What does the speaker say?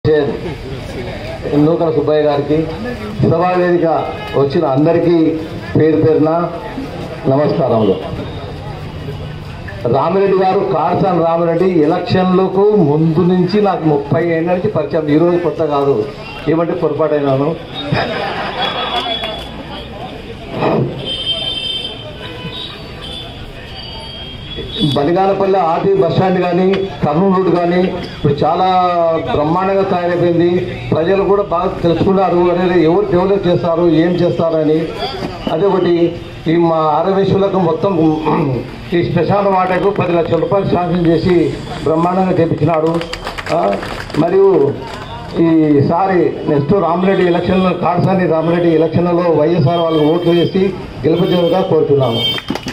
chair నూతన సుబ్బయ్య గారికి సభా వేదిక వచ్చిన అందరికీ పేరు పేరున నమస్కారములు రామిరెడ్డి గారు కార్సాన్ రామిరెడ్డి ఎలక్షన్లకు ముందు నుంచి నాకు ముప్పై ఏళ్ళ నుంచి పరిచయం ఈ రోజు కొత్త కాదు ఏమంటే పొరపాటైనాను బలిగానపల్లి ఆర్టీ బస్ స్టాండ్ కానీ కర్నూలు రోడ్ కానీ ఇప్పుడు చాలా బ్రహ్మాండంగా తయారైపోయింది ప్రజలు కూడా బాగా తెలుసుకున్నారు అరే ఎవరు డెవలప్ చేస్తారు ఏం చేస్తారని అదే ఒకటి ఈ మా ఆరవేశ్వరులకు మొత్తం ఈ శ్మశాన వాటకు పది లక్షల రూపాయలు శాంక్షన్ చేసి బ్రహ్మాండంగా చేపించినాడు ఆ, మరియు ఈసారి నెక్స్ట్ రామరెడ్డి ఎలక్షన్ కాడసాని రామరెడ్డి ఎలక్షన్లలో వైఎస్ఆర్ వాళ్ళకి ఓట్లు వేసి గెలుపుచేరుగా కోరుతున్నాము